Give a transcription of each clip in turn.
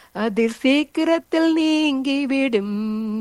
அது சீக்கிரத்தில் நீங்கிவிடும்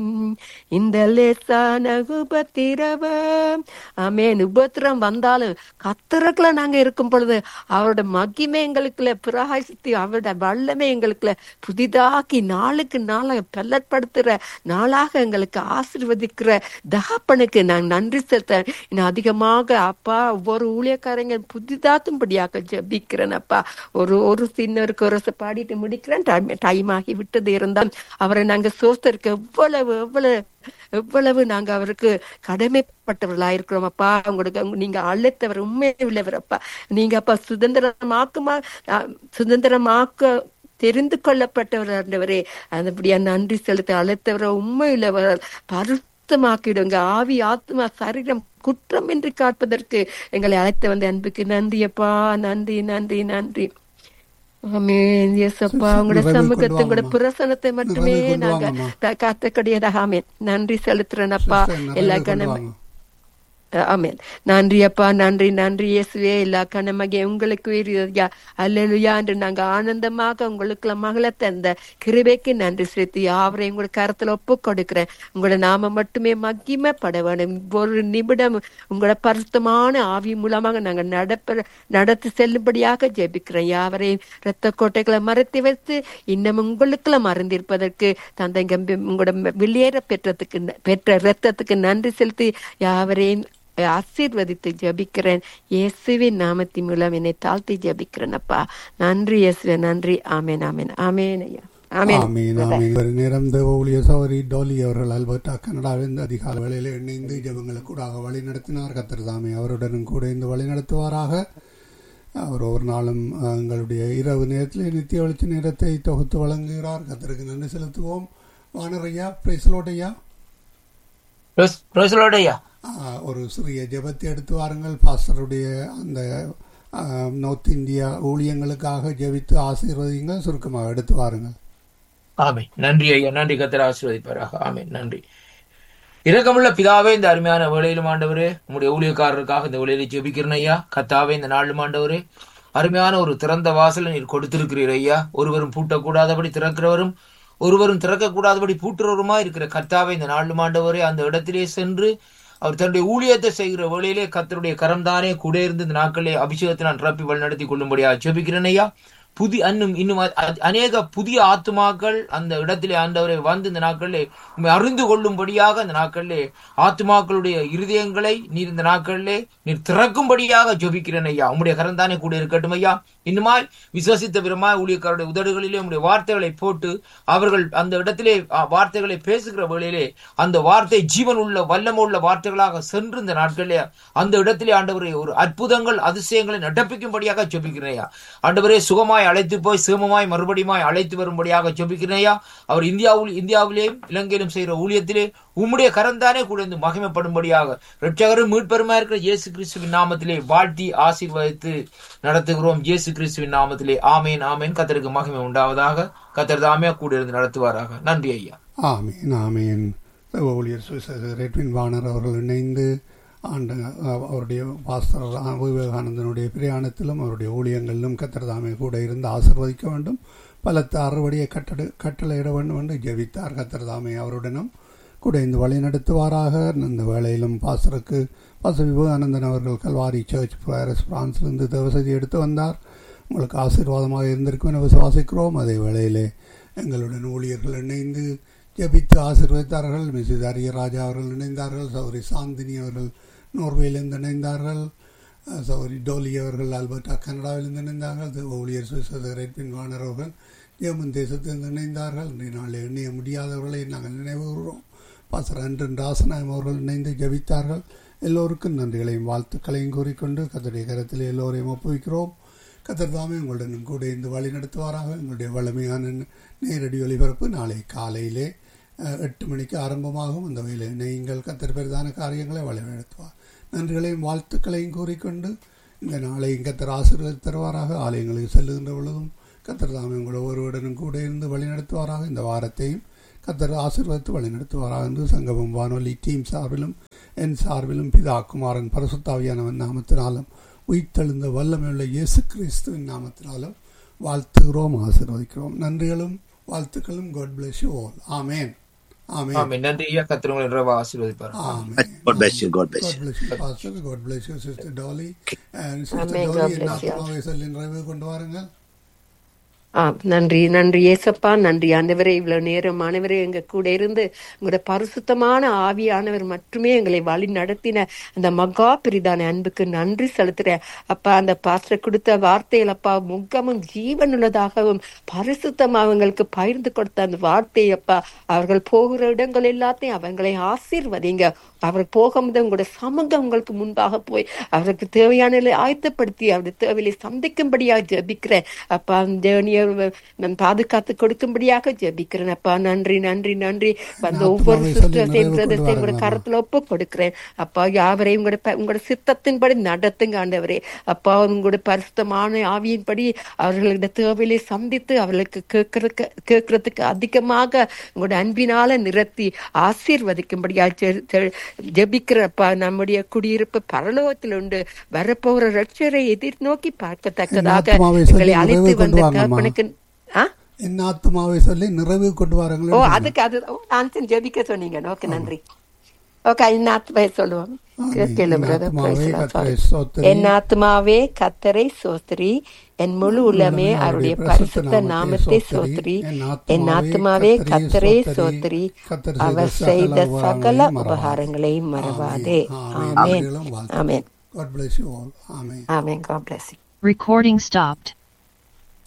இந்த லேசான உபத்திரவம் ஆமேன் உபத்திரம் வந்தாலும் கத்தருக்குள்ள நாங்க இருக்கும் பொழுது அவரோட மகிமை எங்களுக்குள்ள பிரகாசித்து அவரோட வல்லமை எங்களுக்குள்ள புதிதாக்கி நாளுக்கு நாளாக பல்லட்படுத்துற நாளாக எங்களுக்கு ஆசீர்வதிக்கிற தகப்பனுக்கு நான் நன்றி செலுத்த இன்னும் அதிகமாக அப்பா ஒவ்வொரு ஊழியக்காரங்க புதிதாக்கும்படியாக ஜெபிக்கிறேன் அப்பா ஒரு ஒரு சின்னருக்கு ஒரு ச- பாடிட்டு முடிக்கிறேன் டைம் டைம் ஆகி விட்டது இருந்தால் அவரை நாங்க சோஸ்தருக்கு எவ்வளவு எவ்வளவு எவ்வளவு நாங்க அவருக்கு கடமைப்பட்டவர்களா இருக்கிறோம் அப்பா உங்களுக்கு உங்க- நீங்க அழைத்தவர் உண்மை உள்ளவர் அப்பா நீங்க அப்பா சுதந்திரமாக்குமா அஹ், சுதந்திரமாக்க தெரிந்து கொள்ளப்பட்டவர் ஆண்டவரே அதுபடியா நன்றி செலுத்த அழைத்தவரை உண்மையுள்ளவர் பரிசுத்தமாக்கிடுங்க ஆவி ஆத்மா சரீரம் குற்றமின்றி காப்பதற்கு எங்களை அழைத்து வந்த அன்புக்கு நன்றி அப்பா நன்றி நன்றி நன்றி ஆமென் எஸ் அப்பா உங்களோட நிறைவு கொண்டு சமூகத்தை உங்களோட வாங்கம்மா. பிரசனத்தை மட்டுமே நிறைவு கொண்டு நாங்க வாங்கம்மா. காத்தக்கூடியதாக ஆமென் நன்றி செலுத்துறேன் அப்பா சிஸ்டர், நிறைவு எல்லா கொண்டு கணமே வாங்க. ஆமென் நன்றி அப்பா நன்றி நன்றி இயேசுவே எல்லா கனமகே உங்களுக்கு ஐயா அல்லேலூயா என்று நாங்க ஆனந்தமாக உங்களுக்கு மகளை தந்த கிருபைக்கு நன்றி செலுத்தி யாவரையும் உங்களோட கருத்துல ஒப்பு கொடுக்கிறேன் உங்களோட நாம மட்டுமே மகிமைப்பட வேண்டும் ஒரு நிமிடம் உங்களோட பரிசுத்தமான ஆவி மூலமாக நாங்க நடப்ப நடத்தி செல்லும்படியாக ஜெபிக்கிறேன் யாவரையும் இரத்த கோட்டைகளை மறைத்து வைத்து இன்னும் உங்களுக்குள்ள மறந்திருப்பதற்கு தந்தைங்க உங்களோட வெளியேற பெற்றதுக்கு பெற்ற இரத்தத்துக்கு நன்றி செலுத்தி யாவரையும் ஆசீர்வதித்து ஜபிக்கிறேன் இயேசுவின் நாமத்தின் மூலம் என்னை தாழ்த்தி ஜபிக்கிறேன் அப்பா நன்றி இயேசுவே நன்றி ஆமென் ஆமென் ஆமென் ஐயா ஆமென் ஆமீன் ஆமீன் ஒரு நேரம் தேவ ஊழிய சௌரி டோலி அவர்கள் அல்பர்டா கனடாவிலிருந்து அதிகால வேளையில் இணைந்து ஜபங்களுக்கு கூடாக வழி நடத்தினார் கத்தர் தாமே அவருடனும் கூட இருந்து வழி நடத்துவாராக அவர் ஒவ்வொரு நாளும் அஹ், எங்களுடைய இரவு நேரத்தில் நித்திய வெளிச்ச நேரத்தை தொகுத்து வழங்குகிறார் கத்தருக்கு நன்றி செலுத்துவோம் வானரையா பிரைசலோடையா பிரசலோடையா ஆஹ், ஒரு சிறிய ஜெபத்தை எடுத்து வாருங்கள் பாஸ்டருடைய அந்த ஆஹ், நார்த் இந்தியா ஊழியங்களுக்காக ஜெபித்து ஆசீர்வதிங்கள் சுருக்கமாக எடுத்து வாருங்கள் ஆமே நன்றி ஐயா நன்றி கத்தர் ஆசீர்வதிப்பாராக ஆமே நன்றி இரக்கமுள்ள பிதாவே இந்த அருமையான வேலையிலும் ஆண்டவரே உங்களுடைய ஊழியக்காரருக்காக இந்த வேலையில ஜெபிக்கிறேன் ஐயா கத்தாவே இந்த நாளும் ஆண்டவரே அருமையான ஒரு திறந்த வாசலை நீர் கொடுத்திருக்கிறீர் ஐயா ஒருவரும் பூட்டக்கூடாதபடி திறக்கிறவரும் ஒருவரும் திறக்கக்கூடாதபடி பூட்டுறவருமா இருக்கிற கர்த்தாவே இந்த நாளும் ஆண்டவரே அந்த இடத்திலே சென்று அவர் தன்னுடைய ஊழியத்தை செய்கிற வேளையிலே கர்த்தருடைய கரம் தானே கூட இருந்து இந்த நாட்களே அபிஷேகத்தை நான் நிரப்பி வழிநடத்தி கொள்ளும்படியா ஜெபிக்கிறேன் ஐயா புதி இன்னும் இன்னும் அ- அ- அநேக புதிய ஆத்துமாக்கள் அந்த இடத்திலே ஆண்டவரை வந்து இந்த நாட்களிலே உண்மை அறிந்து கொள்ளும்படியாக இந்த நாட்களிலே ஆத்துமாக்களுடைய இருதயங்களை நீர் இந்த நாட்களிலே நீர் திறக்கும்படியாக ஜெபிக்கிறேன் ஐயா உம்முடைய கரந்தானே கூட இருக்கட்டும் ஐயா இன்னுமாய் விசுவசித்த விதமாய் ஊழியக்காரருடைய உதடுகளிலே உம்முடைய வார்த்தைகளை போட்டு அவர்கள் அந்த இடத்திலே அ, வார்த்தைகளை பேசுகிற வேளையிலே அந்த வார்த்தை ஜீவன் உள்ள வல்லமை உள்ள வார்த்தைகளாக சென்று இந்த நாட்களிலே அந்த இடத்திலே ஆண்டவரே ஒரு அற்புதங்கள் அதிசயங்களை நடப்பிக்கும்படியாக ஜெபிக்கிறேயா ஆண்டவரே சுகமாய் அழைத்து போய் சிவமாய் மறுபடியுமாய் அழைத்து வரும்படியாக ஜெபிக்கிறேயா அவர் இந்தியாவில் இந்தியாவிலேயும் இலங்கையிலும் செய்கிற ஊழியத்திலே உம்முடைய கரந்தானே கூட இருந்து மகிமைப்படும்படியாக ரட்சகரும் மீட்பெருமா இருக்கிற இயேசு கிறிஸ்துவின் நாமத்திலே வாழ்த்தி ஆசீர்வதித்து நடத்துகிறோம் இயேசு கிறிஸ்துவின் நாமத்திலே ஆமேன் ஆமேன் கத்தருக்கு மகிமை உண்டாவதாக கத்தர் தாமே கூட இருந்து நடத்துவாராக நன்றி ஐயா ஆமீன் ஆமீன் தேவ ஊழியர் சுவிசேஷ ரெட்வின் வாணர் அவர்கள் இணைந்து ஆண்ட அஹ், அவருடைய பாஸ்டர் ரா- விவேகானந்தனுடைய பிரயாணத்திலும் அவருடைய ஊழியங்களிலும் கத்திரதாமை கூட இருந்து ஆசிர்வதிக்க வேண்டும் பலத்த அறுவடையை கட்டட கட்டளையிட வேண்டும் என்று ஜெபித்தார் கத்திரதாமை அவருடனும் கூட இந்த வழி நடத்துவாராக இந்த வேளையிலும் பாஸ்டருக்கு பாஸ்டர் விவேகானந்தன் அவர்கள் கல்வாரி சர்ச் பாரிஸ் பிரான்சிலிருந்து தேவசதி எடுத்து வந்தார் உங்களுக்கு ஆசீர்வாதமாக இருந்திருக்கும் என விசுவாசிக்கிறோம் அதே வேளையிலே எங்களுடன் ஊழியர்கள் இணைந்து ஜெபித்து ஆசீர்வதித்தார்கள் மிஸ்ஸஸ் அரியராஜா அவர்கள் இணைந்தார்கள் சௌரி சாந்தினி அவர்கள் நோர்வேயிலிருந்து இணைந்தார்கள் அஹ், சௌரி டோலி அவர்கள் ஆல்பர்டா கனடாவிலிருந்து இணைந்தார்கள் தேவ ஊழியர் சுவிசேஷ ரெட்பின் வாணர் அவர்கள் ஜெர்மன் தேசத்திலிருந்து இணைந்தார்கள் இன்றைய நாளில் எண்ணிய முடியாதவர்களை நாங்கள் நினைவு கூறுகிறோம் பாசர் அன்றன் ராசநாயம் அவர்கள் இணைந்து ஜெபித்தார்கள் எல்லோருக்கும் நன்றிகளையும் வாழ்த்துக்களையும் கூறிக்கொண்டு கத்தருடைய கரத்தில் எல்லோரையும் ஒப்புவிக்கிறோம் கத்தர் தாமே உங்களுடன் கூட இந்த வழி நடத்துவாராக எங்களுடைய வலிமையான நேரடி ஒலிபரப்பு நாளை காலையிலே அஹ், எட்டு மணிக்கு ஆரம்பமாகும் அந்த வகையில் நீங்கள் கத்தர் பெரிதான காரியங்களை வழி நடத்துவார் நன்றிகளையும் வாழ்த்துக்களையும் கூறிக்கொண்டு இந்த நாளையும் கத்தர் ஆசீர்வாத தருவாராக ஆலயங்களுக்கு செல்லுகின்ற பொழுதும் கத்தர் தாமே உங்கள் ஒருவருடனும் கூட இருந்து வழி நடத்துவாராக இந்த வாரத்தையும் கத்தர் ஆசீர்வதித்து வழி நடத்துவாராக என்று சங்கமம் வானொலி டீம் சார்பிலும் என் சார்பிலும் பிதா குமாரன் பரசுத்தாவியானவன் நாமத்தினாலும் உயிர்த்தெழுந்த வல்லமையுள்ள இயேசு கிறிஸ்துவின் நாமத்தினாலும் வாழ்த்துகிறோம் ஆசீர்வதிக்கிறோம் நன்றிகளும் வாழ்த்துக்களும் காட் பிளஸ் யூ ஆல் ஆமேன் ஆமேன் ஆமென் நன்றி ஐயா கத்திர உங்களை இரவு ஆசீர்வதிப்பார் ஆமேன் God bless you. God bless God you. bless you, Pastor. God bless you, Sister Dolly. And Sister Amen. Dolly, God N bless you. ஆத்மாவை சொல்லி நிறைவு கொண்டு வாருங்கள் ஆ நன்றி நன்றி ஏசப்பா நன்றி ஆண்டவரே இவ்வளவு நேரம் ஆண்டவரே எங்க கூட இருந்து உங்களோட பரிசுத்தமான ஆவியானவர் மட்டுமே எங்களை வழி நடத்தின அந்த மகா பிரிதான அன்புக்கு நன்றி செலுத்துறேன் அப்பா அந்த பாஸ்டர் கொடுத்த வார்த்தைகள் அப்பா முகமும் ஜீவனுள்ளதாகவும் பரிசுத்தம் அவங்களுக்கு பகிர்ந்து கொடுத்த அந்த வார்த்தை அப்பா அவர்கள் போகிற இடங்கள் எல்லாத்தையும் அவங்களை ஆசீர்வதிங்க அவர் போகும்போது உங்களோட சமூகம் உங்களுக்கு முன்பாக போய் அவருக்கு தேவையான ஆயத்தப்படுத்தி அவருடைய தேவையை சந்திக்கும்படியாக ஜெபிக்கிறேன் அப்பா அந்த தேவனியை நான் பாதுகாத்து கொடுக்கும்படியாக ஜெபிக்கிறேன் அப்பா நன்றி நன்றி நன்றி வந்த ஒவ்வொரு ஆத்மாவை சொல்லி சிஸ்டர்ஸையும் நிறைவு பிரதர்ஸையும் கொண்டு உங்களோட வாருங்கள். கரத்துல ஒப்பு கொடுக்கிறேன் அப்பா யாவரையும் உங்களோட ப- உங்களோட சித்தத்தின்படி நடத்துங்க ஆண்டவரே அப்பா உங்களோட பரிசுத்தமான ஆவியின்படி அவர்களுடைய தேவையை சந்தித்து அவர்களுக்கு கேட்கறதுக்கு கேட்கறதுக்கு அதிகமாக உங்களோட அன்பினால நிறுத்தி ஆசீர்வதிக்கும்படியா ஜெ- ஜெ- ஜெபிக்கிறப்பா நம்முடைய குடியிருப்பு பரலோகத்தில் உண்டு வரப்போகிற ரட்சரை எதிர்நோக்கி பார்க்கத்தக்கதாக ஆத்மாவை சொல்லி எங்களை அழைத்து நிறைவு கொண்டு வந்த வாங்கம்மா. தகப்பனுக்கு ஆ என் ஆத்மாவை சொல்லி நிறைவு கொண்டு ஓ வாருங்கள் அதுக்கு அது ஓ, நான் ஜெபிக்க சொன்னீங்க ஓகே நன்றி ஓகே என் ஆத்மாவை சொல்லுவோம் கேட்கல என் பிரதர் ஆத்மாவே கர்த்தரை ஸ்தோத்திரி. என் ஆத்மாவே கத்தரை சோஸ்திரி என் முழு உள்ளமே அவருடைய பரிசுத்த நாமத்தை சோஸ்திரி என் ஆத்மாவே கத்தரை சோஸ்திரி அவர் செய்த சகல உபகாரங்களையும் மறவாதே ஆமென் ஆமென் God bless you all. Amen. Amen God bless you Recording stopped.